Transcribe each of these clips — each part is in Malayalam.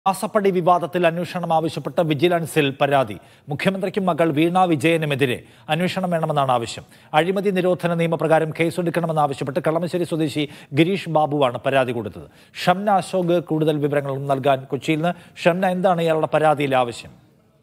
മാസപ്പടി വിവാദത്തിൽ അന്വേഷണം ആവശ്യപ്പെട്ട് വിജിലൻസിൽ പരാതി മുഖ്യമന്ത്രിക്കും മകൾ വീണ വിജയനുമെതിരെ അന്വേഷണം വേണമെന്നാണ് ആവശ്യം അഴിമതി നിരോധന നിയമപ്രകാരം കേസെടുക്കണമെന്ന് ആവശ്യപ്പെട്ട് കളമശ്ശേരി സ്വദേശി ഗിരീഷ് ബാബുവാണ് പരാതി കൊടുത്തത് ഷംന അശോക് കൂടുതൽ വിവരങ്ങൾ നൽകാൻ കൊച്ചിയിൽ നിന്ന് ഷംന എന്താണ് ഇയാളുടെ പരാതിയിലെ ആവശ്യം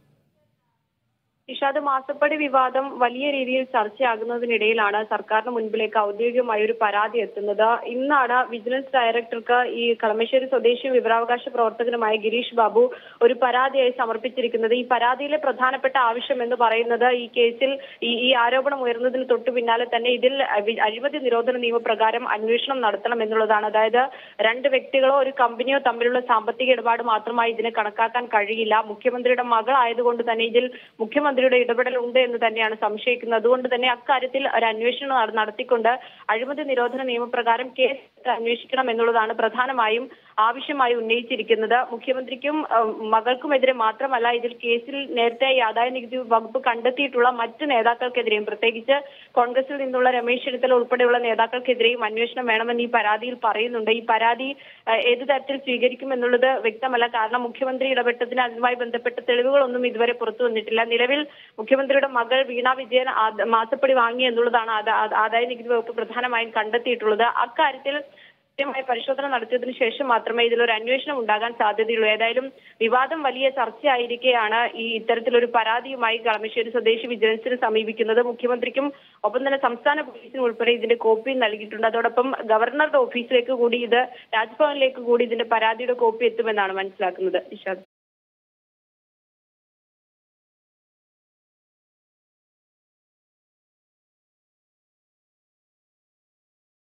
ഇഷാദ് മാസപ്പടി വിവാദം വലിയ രീതിയിൽ ചർച്ചയാകുന്നതിനിടയിലാണ് സർക്കാരിന് മുൻപിലേക്ക് ഔദ്യോഗികമായ ഒരു പരാതി എത്തുന്നത് ഇന്നാണ് വിജിലൻസ് ഡയറക്ടർക്ക് ഈ കളമശ്ശേരി സ്വദേശി വിവരാവകാശ പ്രവർത്തകനുമായ ഗിരീഷ് ബാബു ഒരു പരാതിയായി സമർപ്പിച്ചിരിക്കുന്നത് ഈ പരാതിയിലെ പ്രധാനപ്പെട്ട ആവശ്യം എന്ന് പറയുന്നത് ഈ കേസിൽ ഈ ഈ ആരോപണം ഉയർന്നതിന് തൊട്ടു പിന്നാലെ തന്നെ ഇതിൽ അഴി- അഴിമതി നിരോധന നിയമപ്രകാരം അന്വേഷണം നടത്തണം എന്നുള്ളതാണ് അതായത് രണ്ട് വ്യക്തികളോ ഒരു കമ്പനിയോ തമ്മിലുള്ള സാമ്പത്തിക ഇടപാട് മാത്രമായി ഇതിനെ കണക്കാക്കാൻ കഴിയില്ല മുഖ്യമന്ത്രിയുടെ മകൾ ആയതുകൊണ്ട് തന്നെ ഇതിൽ മുഖ്യമന്ത്രിയുടെ ഇടപെടൽ ഉണ്ട് എന്ന് തന്നെയാണ് സംശയിക്കുന്നത് അതുകൊണ്ട് തന്നെ അക്കാര്യത്തിൽ ഒരു അന്വേഷണം നട- നടത്തിക്കൊണ്ട് അഴിമതി നിരോധന നിയമപ്രകാരം കേസ് അന്വേഷിക്കണം എന്നുള്ളതാണ് പ്രധാനമായും ആവശ്യമായി ഉന്നയിച്ചിരിക്കുന്നത് മുഖ്യമന്ത്രിക്കും ഏഹ്, മകൾക്കുമെതിരെ മാത്രമല്ല ഇതിൽ കേസിൽ നേരത്തെ ഈ ആദായ നികുതി വകുപ്പ് കണ്ടെത്തിയിട്ടുള്ള മറ്റ് നേതാക്കൾക്കെതിരെയും പ്രത്യേകിച്ച് കോൺഗ്രസിൽ നിന്നുള്ള രമേശ് ചെന്നിത്തല ഉൾപ്പെടെയുള്ള നേതാക്കൾക്കെതിരെയും അന്വേഷണം വേണമെന്ന് ഈ പരാതിയിൽ പറയുന്നുണ്ട് ഈ പരാതി ഏഹ്, ഏത് തരത്തിൽ സ്വീകരിക്കും എന്നുള്ളത് വ്യക്തമല്ല കാരണം മുഖ്യമന്ത്രി ഇടപെട്ടതിന് അതുമായി ബന്ധപ്പെട്ട തെളിവുകളൊന്നും ഇതുവരെ പുറത്തു വന്നിട്ടില്ല നിലവിൽ മുഖ്യമന്ത്രിയുടെ മകൾ വീണ വിജയൻ ആദ- മാസപ്പടി വാങ്ങി എന്നുള്ളതാണ് ആദാ- ആദാ- ആദായ നികുതി വകുപ്പ് പ്രധാനമായും കണ്ടെത്തിയിട്ടുള്ളത് അക്കാര്യത്തിൽ കൃത്യമായ പരിശോധന നടത്തിയതിനു ശേഷം മാത്രമേ ഇതിലൊരു അന്വേഷണം ഉണ്ടാകാൻ സാധ്യതയുള്ളൂ ഏതായാലും വിവാദം വലിയ ചർച്ചയായിരിക്കെയാണ് ഈ ഇത്തരത്തിലൊരു പരാതിയുമായി കളമശ്ശേരി സ്വദേശി വിജിലൻസിനെ സമീപിക്കുന്നത് മുഖ്യമന്ത്രിക്കും ഒപ്പം തന്നെ സംസ്ഥാന പോലീസിനും ഉൾപ്പെടെ ഇതിന്റെ കോപ്പി നൽകിയിട്ടുണ്ട് അതോടൊപ്പം ഗവർണറുടെ ഓഫീസിലേക്ക് കൂടി ഇത് രാജ്ഭവനിലേക്ക് കൂടി ഇതിന്റെ പരാതിയുടെ കോപ്പി എത്തുമെന്നാണ് മനസ്സിലാക്കുന്നത് നിഷാദ്